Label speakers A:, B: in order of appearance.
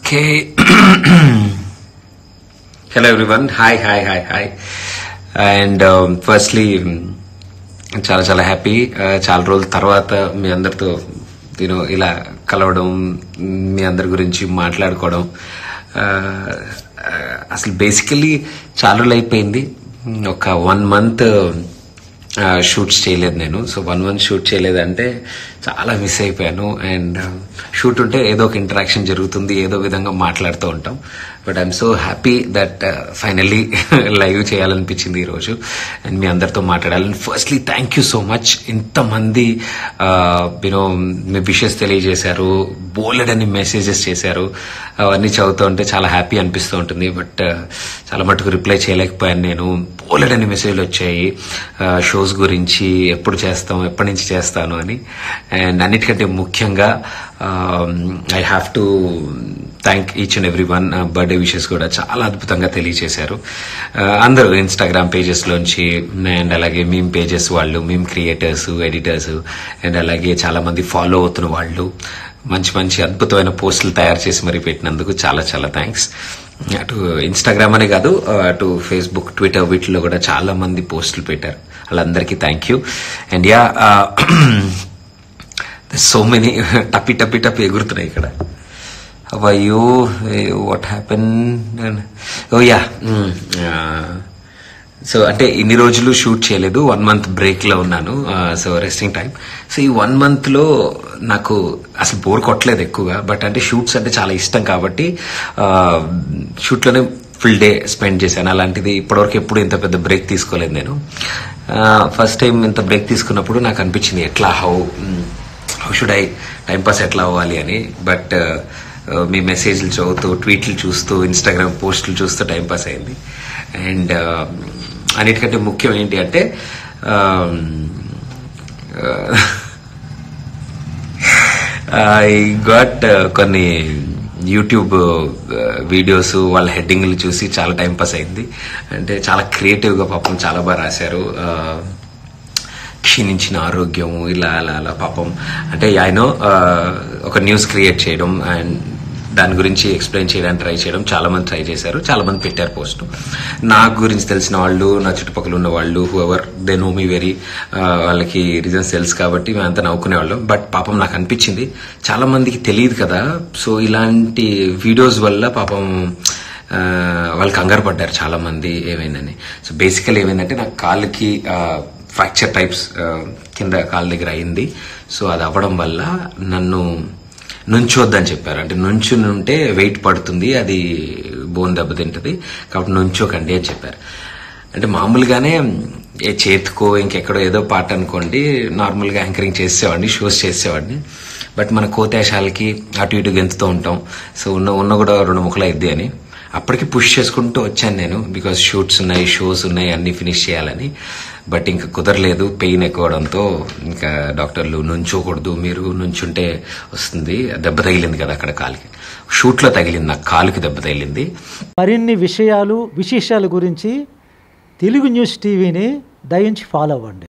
A: Okay. Hello everyone. Hi, hi, hi, hi. And um, firstly, చాలా చాలా happy చాలా రోజుల తర్వాత మీ అందరితో నేను ఇలా కలవడం మీ అందరి గురించి మాట్లాడుకోవడం ఆ, ఆ, అసలు బేసికలీ చాలా రోజులు అయిపోయింది ఒక వన్ మంత్ షూట్స్ చేయలేదు నేను సో వన్ మంత్ షూట్ చేయలేదంటే చాలా మిస్ అయిపోయాను అండ్ షూట్ ఉంటే ఏదో ఒక ఇంటరాక్షన్ జరుగుతుంది ఏదో విధంగా మాట్లాడుతూ ఉంటాం but I'm so happy that finally live చేయాలనిపించింది ఈరోజు అండ్ మీ అందరితో మాట్లాడాలని firstly thank you so much ఇంతమంది యూనో మీ విషెస్ తెలియజేశారు బోలెడని మెసేజెస్ చేశారు అవన్నీ చదువుతూ ఉంటే చాలా హ్యాపీ అనిపిస్తూ ఉంటుంది బట్ చాలా మటుకు రిప్లై చేయలేకపోయాను నేను బోలెడని మెసేజ్లు వచ్చాయి షోస్ గురించి ఎప్పుడు చేస్తాం ఎప్పటి నుంచి చేస్తాను అని అండ్ అన్నిటికంటే ముఖ్యంగా I have to thank each and every one birthday wishes కూడా చాలా అద్భుతంగా తెలియజేశారు Uh, అందరూ ఇన్స్టాగ్రామ్ పేజెస్లోంచి అండ్ అలాగే మీమ్ పేజెస్ వాళ్ళు మీమ్ క్రియేటర్స్ ఎడిటర్స్ అండ్ అలాగే చాలా మంది ఫాలో అవుతున్న వాళ్ళు మంచి మంచి అద్భుతమైన పోస్టులు తయారు చేసి మరి పెట్టినందుకు చాలా చాలా థ్యాంక్స్ అటు ఇన్స్టాగ్రామ్ అనే కాదు అటు ఫేస్బుక్ ట్విట్టర్ వీటిలో కూడా చాలా మంది పోస్టులు పెట్టారు వాళ్ళందరికీ thank you and yeah so many టప్పి టప్పి టప్పి ఎగురుతున్నాయి ఇక్కడ అయ్యో what happen oh yeah so అంటే ఇన్ని రోజులు షూట్ చేయలేదు వన్ మంత్ బ్రేక్ లో ఉన్నాను సో రెస్టింగ్ టైం సో ఈ వన్ మంత్ లో నాకు అసలు బోర్ కొట్టలేదు ఎక్కువగా బట్ అంటే షూట్స్ అంటే చాలా ఇష్టం కాబట్టి షూట్ లోనే ఫుల్ డే స్పెండ్ చేశాను అలాంటిది ఇప్పటివరకు ఎప్పుడు ఇంత పెద్ద బ్రేక్ తీసుకోలేదు నేను ఫస్ట్ టైం ఇంత బ్రేక్ తీసుకున్నప్పుడు నాకు అనిపించింది ఎట్లా how how should I time pass ఎట్లా అవ్వాలి అని బట్ మీ మెసేజ్లు చదువుతూ ట్వీట్లు చూస్తూ ఇన్స్టాగ్రామ్ పోస్టులు చూస్తూ టైం పాస్ అయింది అండ్ అన్నిటికంటే ముఖ్యం ఏంటి అంటే ఐ గాట్ కొన్ని యూట్యూబ్ వీడియోస్ వాళ్ళ హెడ్డింగ్లు చూసి చాలా టైం పాస్ అయింది అంటే చాలా క్రియేటివ్గా పాపం చాలా బాగా రాశారు క్షీణించిన ఆరోగ్యం ఇలా అలా అలా పాపం అంటే ఆయన ఒక న్యూస్ క్రియేట్ చేయడం అండ్ దాని గురించి ఎక్స్ప్లెయిన్ చేయడానికి ట్రై చేయడం చాలా మంది ట్రై చేశారు చాలా మంది పెట్టారు పోస్ట్ నా గురించి తెలిసిన వాళ్ళు నా చుట్టుపక్కల ఉన్న వాళ్ళు ever they know me very వాళ్ళకి రీజన్స్ తెలుసు కాబట్టి మేమంతా నవ్వుకునే వాళ్ళం బట్ పాపం నాకు అనిపించింది చాలా మందికి తెలియదు కదా సో ఇలాంటి వీడియోస్ వల్ల పాపం వాళ్ళు కంగారు పడ్డారు చాలా మంది ఏమైందని సో బేసికల్ ఏమైందంటే నాకు కాళ్ళకి ఫ్రాక్చర్ టైప్స్ కింద కాళ్ళ దగ్గర అయింది సో అది అవ్వడం వల్ల నన్ను నుంచోద్దని చెప్పారు అంటే నుంచుని ఉంటే వెయిట్ పడుతుంది అది బోన్ దెబ్బతింటది కాబట్టి నుంచోకండి అని చెప్పారు అంటే మామూలుగానే ఏ చేతికో ఇంకెక్కడో ఏదో పాట అనుకోండి నార్మల్గా యాంకరింగ్ చేసేవాడిని షోస్ చేసేవాడిని బట్ మన కోతేశాలకి అటు ఇటు గెంతుతూ ఉంటాం సో ఉన్న ఉన్న కూడా రెండు ముక్కలు అయింది అని అప్పటికి పుష్ చేసుకుంటూ వచ్చాను నేను బికాస్ షూట్స్ ఉన్నాయి షోస్ ఉన్నాయి అన్ని ఫినిష్ చేయాలని బట్ ఇంకా కుదరలేదు పెయిన్ ఎక్కువడంతో ఇంకా డాక్టర్లు నుంచోకూడదు మీరు నుంచుంటే వస్తుంది దెబ్బ తగిలింది కదా అక్కడ కాలికి షూట్లో తగిలింది నాకు కాలుకి దెబ్బ తగిలింది
B: మరిన్ని విషయాలు విశేషాల గురించి తెలుగు న్యూస్ టీవీని దయించి ఫాలో అవ్వండి